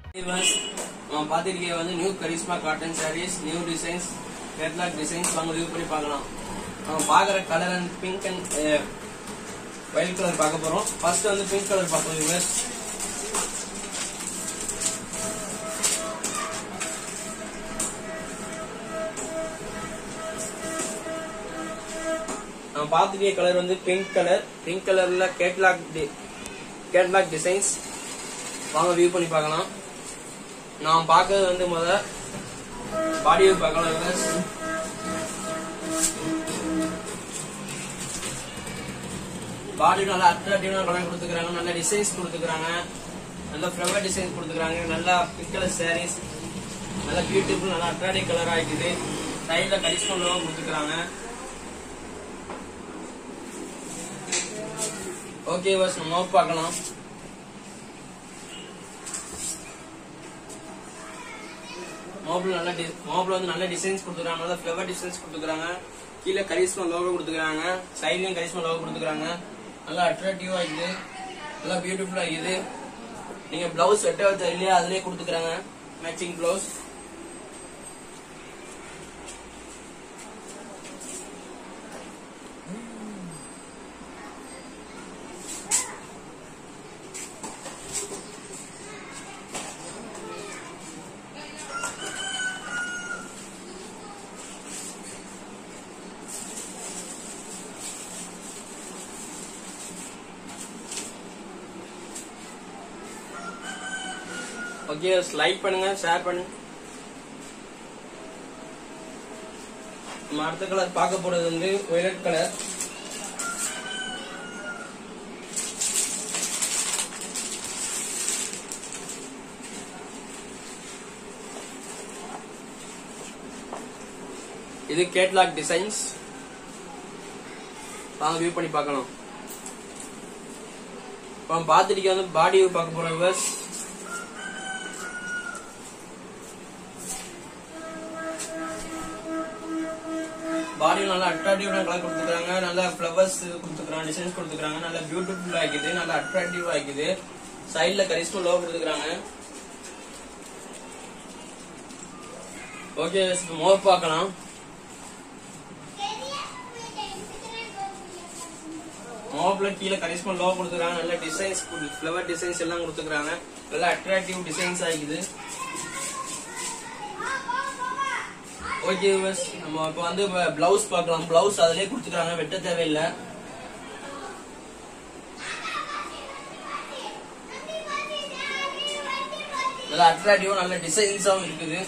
Viewers நம்ம பார்த்துருக்கே வந்து new Karishma cotton sarees new designs catalogue designs வாங்க ரிவ்யூ பண்ணி பார்க்கலாம் நம்ம பார்க்குற colour and pink and white colour பார்க்க போகிறோம் ஃபர்ஸ்ட் வந்து பிங்க் கலர் பார்ப்போம் வியூவர்ஸ் நம்ம பார்த்துருக்க கலர் வந்து பிங்க் கலர் பிங்க் கலர்ல கேட்லாக் கேட்லாக் டிசைன்ஸ் வாங்க வியூ பண்ணி பார்க்கலாம் நான் பார்க்கறது வந்து முத பாடி வியூ பார்க்கலாம் viewers. பாடி நல்லா அட்ராக்டிவான கலர் கொடுத்துக்கிறாங்க நல்ல டிசைன்ஸ் கொடுத்துக்கிறாங்க நல்ல ஃப்ளவர் டிசைன்ஸ் கொடுத்துக்கிறாங்க நல்லா பிங்க் கலர் சாரீஸ் நல்ல பியூட்டிஃபுல் நல்லா அட்ராக்டிவ் கலர் ஆகிக்குது சைடில் கரிஷ்மா லோகம் கொடுத்துக்கிறாங்க ஓகே பஸ் நம்ம பார்க்கலாம் மாப்பிள் நல்ல மாப்பிள் வந்து நல்ல டிசைன்ஸ் கொடுத்துருக்காங்க நல்ல ஃபிளவர் டிசைன்ஸ் கொடுத்துருக்காங்க கீழே கரிஸ்மா லோகோ கொடுத்துருக்காங்க சைட்லயும் கரிஸ்மா லோகோ கொடுத்துருக்காங்க நல்லா அட்ராக்டிவா இருக்குது நல்லா பியூட்டிஃபுல்லா இருக்குது நீங்க பிளவுஸ் வெட்ட வச்ச இல்லையா அதுலயே கொடுத்துருக்காங்க மேட்சிங் பிளவுஸ் ஓகே லைக் பண்ணுங்க ஷேர் பண்ணுங்க நம்ம அடுத்த கலர் பார்க்க போறது வந்து ஒயலட் கலர் இது கேட்லாக் டிசைன்ஸ் வாங்க வியூ பண்ணி பார்க்கலாம் இப்போ பார்த்துட்டு வந்து பாடி வியூ பார்க்க போறோம் விவர்ஸ் பாடி நல்லா அட்ராக்டிவான கலர் கொடுத்துருக்காங்க நல்லா ஃப்ளவர்ஸ் கொடுத்துருக்காங்க டிசைன்ஸ் கொடுத்துருக்காங்க நல்லா பியூட்டிஃபுல் ஆகிக்குது நல்லா அட்ராக்டிவ் ஆகிக்குது சைட்ல கரிஸ்மா லோ கொடுத்துருக்காங்க ஓகே மோர் பார்க்கலாம் மோப்ல கீழே கரிஸ்மா லோ கொடுத்துருக்காங்க நல்ல டிசைன்ஸ் ஃப்ளவர் டிசைன்ஸ் எல்லாம் கொடுத்துருக்காங்க நல்லா அட்ராக்டிவ் டிசைன்ஸ் ஆகிக்குது ஓகே பஸ் நம்ம இப்போ வந்து பிளவுஸ் பார்க்கலாம் பிளவுஸ் அதிலே கொடுத்துருக்காங்க வெட்ட தேவையில்லை நல்ல அட்ராக்டிவா நல்ல டிசைன்ஸாவும் இருக்குது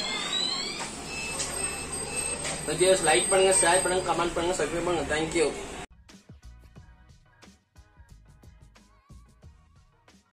ஓகே லைக் பண்ணுங்க ஷேர் பண்ணுங்க கமெண்ட் பண்ணுங்க சப்ஸ்கிரைப் பண்ணுங்க தேங்க்யூ